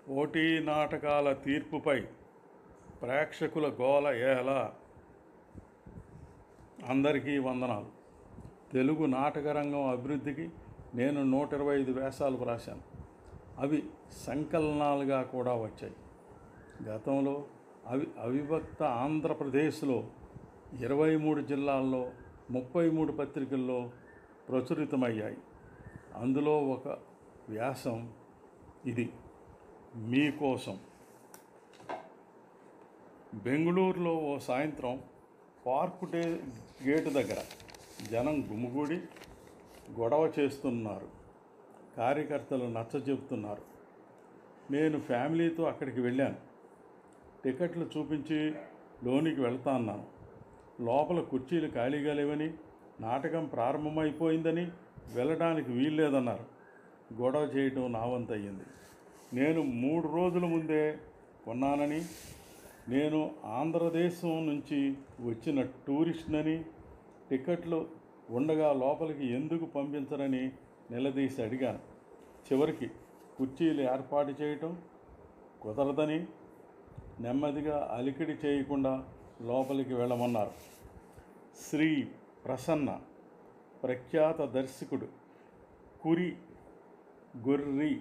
పోటీ నాటకాల తీర్పుపై ప్రేక్షకుల గోల ఎలా అందరికీ వందనాలు తెలుగు నాటక రంగం అభివృద్ధికి నేను నూట ఇరవై ఐదు వ్యాసాలు వ్రాశాను అవి సంకలనాలుగా కూడా వచ్చాయి గతంలో అవి అవిభక్త ఆంధ్రప్రదేశ్లో ఇరవై మూడు జిల్లాల్లో ముప్పై మూడు పత్రికల్లో ప్రచురితమయ్యాయి అందులో ఒక వ్యాసం ఇది మీకోసం బెంగళూరులో ఓ సాయంత్రం పార్కు డే గేటు దగ్గర జనం గుమిగూడి గొడవ చేస్తున్నారు కార్యకర్తలు నచ్చజెబుతున్నారు నేను ఫ్యామిలీతో అక్కడికి వెళ్ళాను టికెట్లు చూపించి లోనికి వెళ్తా అన్నాను లోపల కుర్చీలు ఖాళీగా లేవని నాటకం ప్రారంభమైపోయిందని వెళ్ళడానికి వీల్లేదన్నారు గొడవ చేయటం నా వంతు అయ్యింది నేను మూడు రోజుల ముందే కొన్నానని నేను ఆంధ్రదేశం నుంచి వచ్చిన టూరిస్ట్నని టికెట్లు ఉండగా లోపలికి ఎందుకు పంపించరని నిలదీసి అడిగాను చివరికి కుర్చీలు ఏర్పాటు చేయటం కుదరదని నెమ్మదిగా అలికిడి చేయకుండా లోపలికి వెళ్ళమన్నారు శ్రీ ప్రసన్న ప్రఖ్యాత దర్శకుడు కురి గొర్రి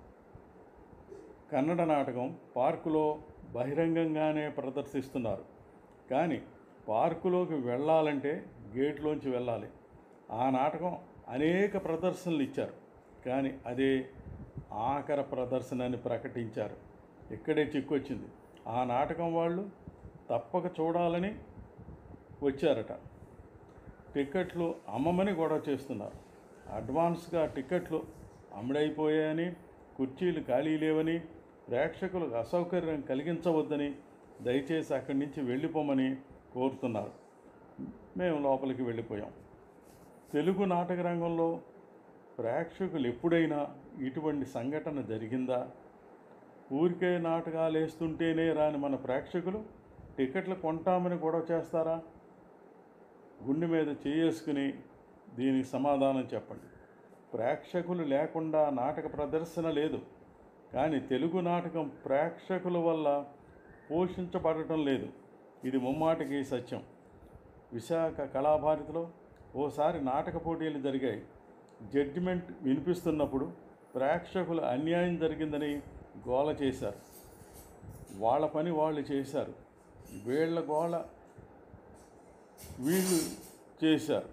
కన్నడ నాటకం పార్కులో బహిరంగంగానే ప్రదర్శిస్తున్నారు కానీ పార్కులోకి వెళ్ళాలంటే గేట్లోంచి వెళ్ళాలి ఆ నాటకం అనేక ప్రదర్శనలు ఇచ్చారు కానీ అదే ఆఖర ప్రదర్శన అని ప్రకటించారు ఇక్కడే చిక్కొచ్చింది ఆ నాటకం వాళ్ళు తప్పక చూడాలని వచ్చారట టికెట్లు అమ్మమని గొడవ చేస్తున్నారు అడ్వాన్స్గా టికెట్లు అమ్ముడైపోయాయని కుర్చీలు ఖాళీ లేవని ప్రేక్షకులకు అసౌకర్యం కలిగించవద్దని దయచేసి అక్కడి నుంచి వెళ్ళిపోమని కోరుతున్నారు మేము లోపలికి వెళ్ళిపోయాం తెలుగు నాటక రంగంలో ప్రేక్షకులు ఎప్పుడైనా ఇటువంటి సంఘటన జరిగిందా ఊరికే నాటకాలు వేస్తుంటేనే రాని మన ప్రేక్షకులు టికెట్లు కొంటామని గొడవ చేస్తారా గుండె మీద చేసుకుని దీనికి సమాధానం చెప్పండి ప్రేక్షకులు లేకుండా నాటక ప్రదర్శన లేదు కానీ తెలుగు నాటకం ప్రేక్షకుల వల్ల పోషించబడటం లేదు ఇది ముమ్మాటికి సత్యం విశాఖ కళాభారతిలో ఓసారి నాటక పోటీలు జరిగాయి జడ్జిమెంట్ వినిపిస్తున్నప్పుడు ప్రేక్షకులు అన్యాయం జరిగిందని గోల చేశారు వాళ్ళ పని వాళ్ళు చేశారు వీళ్ళ గోల వీళ్ళు చేశారు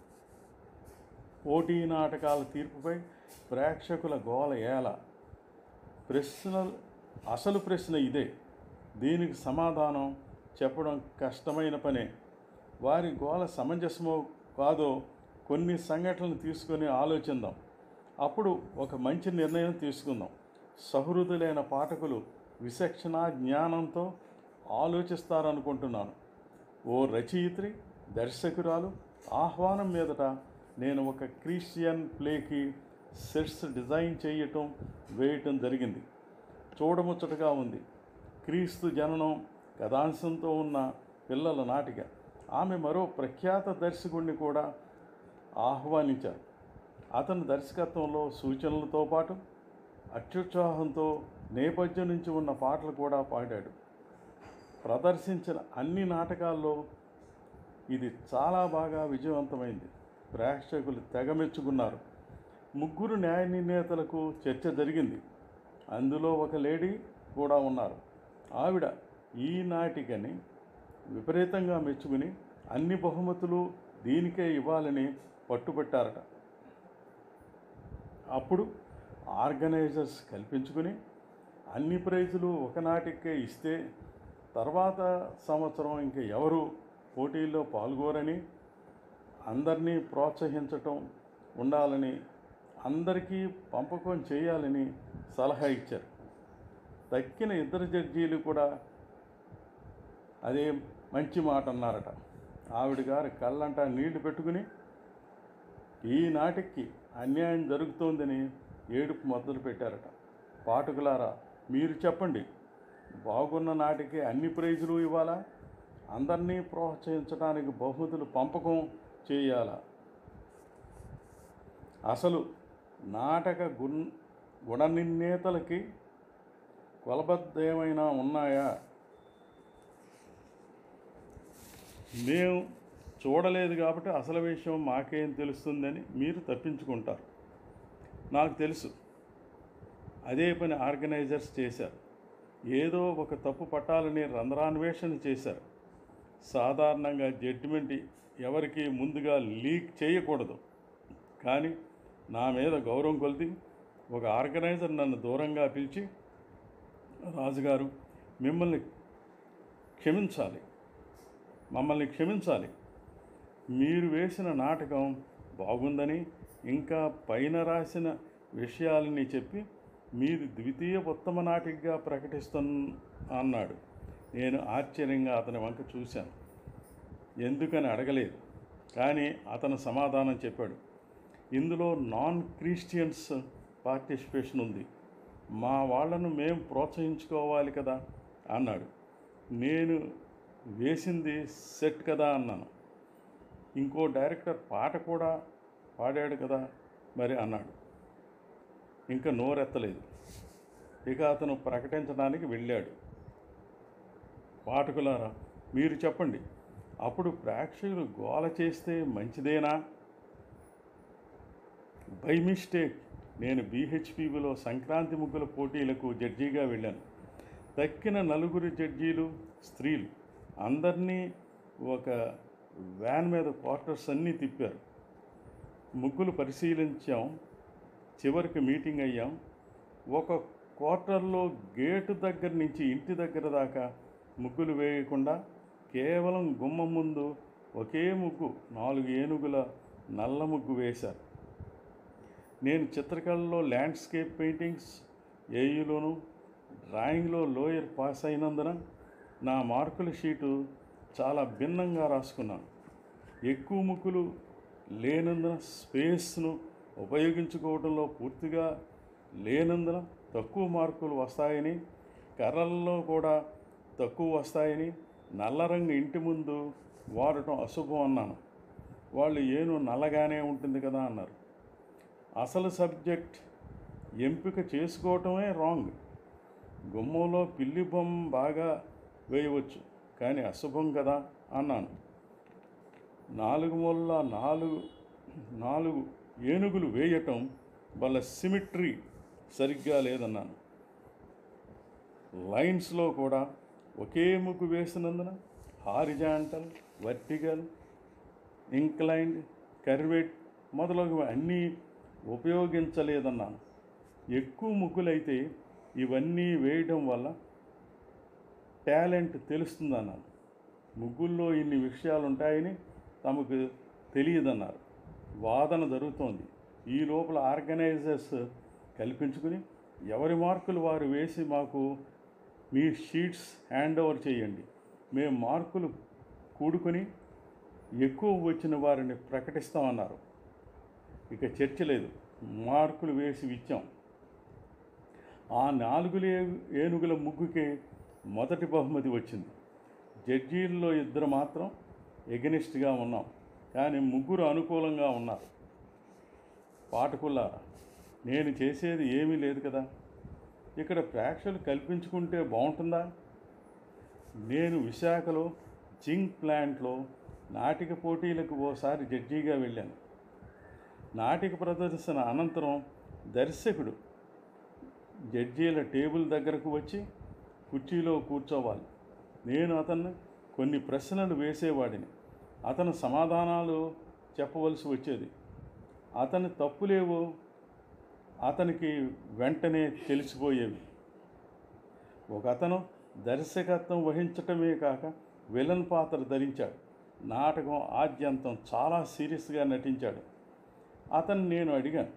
పోటీ నాటకాల తీర్పుపై ప్రేక్షకుల గోల ఏల ప్రశ్న అసలు ప్రశ్న ఇదే దీనికి సమాధానం చెప్పడం కష్టమైన పనే వారి గోల సమంజసమో కాదో కొన్ని సంఘటనలు తీసుకొని ఆలోచిద్దాం అప్పుడు ఒక మంచి నిర్ణయం తీసుకుందాం సహృదులైన పాఠకులు విచక్షణ జ్ఞానంతో ఆలోచిస్తారనుకుంటున్నాను ఓ రచయిత్రి దర్శకురాలు ఆహ్వానం మీదట నేను ఒక క్రిస్టియన్ ప్లేకి సెట్స్ డిజైన్ చేయటం వేయటం జరిగింది చూడముచ్చటగా ఉంది క్రీస్తు జననం కథాంశంతో ఉన్న పిల్లల నాటిక ఆమె మరో ప్రఖ్యాత దర్శకుడిని కూడా ఆహ్వానించారు అతని దర్శకత్వంలో సూచనలతో పాటు అత్యుత్సాహంతో నేపథ్యం నుంచి ఉన్న పాటలు కూడా పాడాడు ప్రదర్శించిన అన్ని నాటకాల్లో ఇది చాలా బాగా విజయవంతమైంది ప్రేక్షకులు తెగ మెచ్చుకున్నారు ముగ్గురు న్యాయ నిర్ణేతలకు చర్చ జరిగింది అందులో ఒక లేడీ కూడా ఉన్నారు ఆవిడ ఈ నాటికని విపరీతంగా మెచ్చుకుని అన్ని బహుమతులు దీనికే ఇవ్వాలని పట్టుబట్టారట అప్పుడు ఆర్గనైజర్స్ కల్పించుకుని అన్ని ప్రైజులు ఒక నాటికే ఇస్తే తర్వాత సంవత్సరం ఇంక ఎవరు పోటీల్లో పాల్గొరని అందరినీ ప్రోత్సహించటం ఉండాలని అందరికీ పంపకం చేయాలని సలహా ఇచ్చారు తక్కిన ఇద్దరు జడ్జీలు కూడా అదే మంచి మాట అన్నారట ఆవిడ గారి కళ్ళంట నీళ్లు పెట్టుకుని ఈనాటికి అన్యాయం జరుగుతోందని ఏడుపు మొదలు పెట్టారట పాఠకులారా మీరు చెప్పండి బాగున్న నాటికి అన్ని ప్రైజులు ఇవ్వాలా అందరినీ ప్రోత్సహించడానికి బహుమతులు పంపకం చేయాలా అసలు నాటక గుణ గుణ నిర్ణేతలకి కొలబద్ద ఏమైనా ఉన్నాయా మేము చూడలేదు కాబట్టి అసలు విషయం మాకేం తెలుస్తుందని మీరు తప్పించుకుంటారు నాకు తెలుసు అదే పని ఆర్గనైజర్స్ చేశారు ఏదో ఒక తప్పు పట్టాలని రంధ్రాన్వేషణ చేశారు సాధారణంగా జడ్జిమెంట్ ఎవరికి ముందుగా లీక్ చేయకూడదు కానీ నా మీద గౌరవం కొలిది ఒక ఆర్గనైజర్ నన్ను దూరంగా పిలిచి రాజుగారు మిమ్మల్ని క్షమించాలి మమ్మల్ని క్షమించాలి మీరు వేసిన నాటకం బాగుందని ఇంకా పైన రాసిన విషయాలని చెప్పి మీరు ద్వితీయ ఉత్తమ నాటికగా ప్రకటిస్తున్న అన్నాడు నేను ఆశ్చర్యంగా అతని వంక చూశాను ఎందుకని అడగలేదు కానీ అతను సమాధానం చెప్పాడు ఇందులో నాన్ క్రిస్టియన్స్ పార్టిసిపేషన్ ఉంది మా వాళ్ళను మేము ప్రోత్సహించుకోవాలి కదా అన్నాడు నేను వేసింది సెట్ కదా అన్నాను ఇంకో డైరెక్టర్ పాట కూడా పాడాడు కదా మరి అన్నాడు ఇంకా నోరెత్తలేదు ఇక అతను ప్రకటించడానికి వెళ్ళాడు పాఠకులారా మీరు చెప్పండి అప్పుడు ప్రేక్షకులు గోల చేస్తే మంచిదేనా బై మిస్టేక్ నేను బీహెచ్పీలో సంక్రాంతి ముగ్గుల పోటీలకు జడ్జిగా వెళ్ళాను తక్కిన నలుగురు జడ్జీలు స్త్రీలు అందరినీ ఒక వ్యాన్ మీద క్వార్టర్స్ అన్నీ తిప్పారు ముగ్గులు పరిశీలించాం చివరికి మీటింగ్ అయ్యాం ఒక క్వార్టర్లో గేటు దగ్గర నుంచి ఇంటి దగ్గర దాకా ముగ్గులు వేయకుండా కేవలం గుమ్మం ముందు ఒకే ముగ్గు నాలుగు ఏనుగుల నల్ల ముగ్గు వేశారు నేను చిత్రకళలో ల్యాండ్స్కేప్ పెయింటింగ్స్ ఏయులోను డ్రాయింగ్లో లోయర్ పాస్ అయినందున నా మార్కుల షీటు చాలా భిన్నంగా రాసుకున్నాను ఎక్కువ ముక్కులు లేనందున స్పేస్ను ఉపయోగించుకోవడంలో పూర్తిగా లేనందున తక్కువ మార్కులు వస్తాయని కర్రల్లో కూడా తక్కువ వస్తాయని నల్ల రంగు ఇంటి ముందు వాడటం అశుభం అన్నాను వాళ్ళు ఏను నల్లగానే ఉంటుంది కదా అన్నారు అసలు సబ్జెక్ట్ ఎంపిక చేసుకోవటమే రాంగ్ గుమ్మంలో పిల్లి బొమ్మ బాగా వేయవచ్చు కానీ అశుభం కదా అన్నాను నాలుగు మూల నాలుగు నాలుగు ఏనుగులు వేయటం వాళ్ళ సిమిట్రీ సరిగ్గా లేదన్నాను లైన్స్లో కూడా ఒకే ముగ్గు వేసినందున హారిజాంటల్ వర్టికల్ ఇంక్లైన్డ్ కర్వేట్ మొదలగు అన్నీ ఉపయోగించలేదన్నాను ఎక్కువ ముగ్గులైతే ఇవన్నీ వేయడం వల్ల టాలెంట్ తెలుస్తుందన్నాను ముగ్గుల్లో ఇన్ని విషయాలు ఉంటాయని తమకు తెలియదన్నారు వాదన జరుగుతోంది ఈ లోపల ఆర్గనైజర్స్ కల్పించుకుని ఎవరి మార్కులు వారు వేసి మాకు మీ షీట్స్ హ్యాండ్ ఓవర్ చేయండి మేము మార్కులు కూడుకొని ఎక్కువ వచ్చిన వారిని ప్రకటిస్తామన్నారు ఇక చర్చ లేదు మార్కులు వేసి ఇచ్చాం ఆ నాలుగు ఏనుగుల ముగ్గుకే మొదటి బహుమతి వచ్చింది జడ్జీల్లో ఇద్దరు మాత్రం ఎగనిస్ట్గా ఉన్నాం కానీ ముగ్గురు అనుకూలంగా ఉన్నారు పాఠకులారా నేను చేసేది ఏమీ లేదు కదా ఇక్కడ ప్రేక్షకులు కల్పించుకుంటే బాగుంటుందా నేను విశాఖలో జింక్ ప్లాంట్లో నాటిక పోటీలకు ఓసారి జడ్జిగా వెళ్ళాను నాటిక ప్రదర్శన అనంతరం దర్శకుడు జడ్జీల టేబుల్ దగ్గరకు వచ్చి కుర్చీలో కూర్చోవాలి నేను అతన్ని కొన్ని ప్రశ్నలు వేసేవాడిని అతను సమాధానాలు చెప్పవలసి వచ్చేది అతని తప్పులేవో అతనికి వెంటనే తెలిసిపోయేవి ఒక అతను దర్శకత్వం వహించటమే కాక విలన్ పాత్ర ధరించాడు నాటకం ఆద్యంతం చాలా సీరియస్గా నటించాడు అతను నేను అడిగాను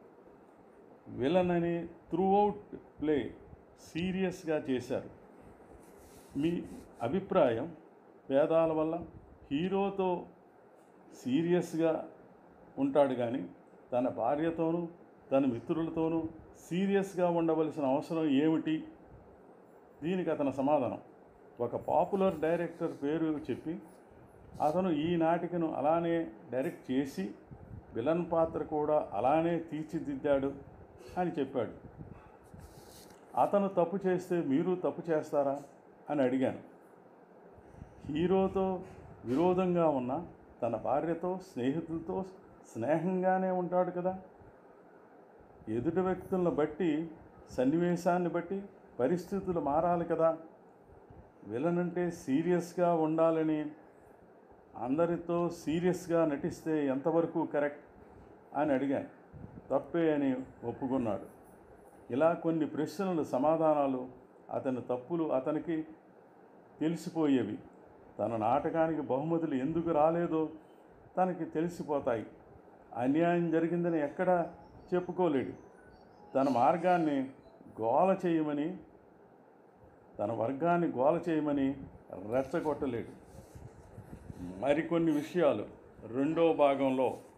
విలన్ అని త్రూఅవుట్ ప్లే సీరియస్గా చేశారు మీ అభిప్రాయం భేదాల వల్ల హీరోతో సీరియస్గా ఉంటాడు కానీ తన భార్యతోనూ తన మిత్రులతోనూ సీరియస్గా ఉండవలసిన అవసరం ఏమిటి దీనికి అతని సమాధానం ఒక పాపులర్ డైరెక్టర్ పేరు చెప్పి అతను ఈ నాటికను అలానే డైరెక్ట్ చేసి విలన్ పాత్ర కూడా అలానే తీర్చిదిద్దాడు అని చెప్పాడు అతను తప్పు చేస్తే మీరు తప్పు చేస్తారా అని అడిగాను హీరోతో విరోధంగా ఉన్న తన భార్యతో స్నేహితులతో స్నేహంగానే ఉంటాడు కదా ఎదుటి వ్యక్తులను బట్టి సన్నివేశాన్ని బట్టి పరిస్థితులు మారాలి కదా విలన్ అంటే సీరియస్గా ఉండాలని అందరితో సీరియస్గా నటిస్తే ఎంతవరకు కరెక్ట్ అని అడిగాను తప్పే అని ఒప్పుకున్నాడు ఇలా కొన్ని ప్రశ్నలు సమాధానాలు అతని తప్పులు అతనికి తెలిసిపోయేవి తన నాటకానికి బహుమతులు ఎందుకు రాలేదో తనకి తెలిసిపోతాయి అన్యాయం జరిగిందని ఎక్కడా చెప్పుకోలేడు తన మార్గాన్ని గోల చేయమని తన వర్గాన్ని గోల చేయమని రెచ్చగొట్టలేడు మరికొన్ని విషయాలు రెండో భాగంలో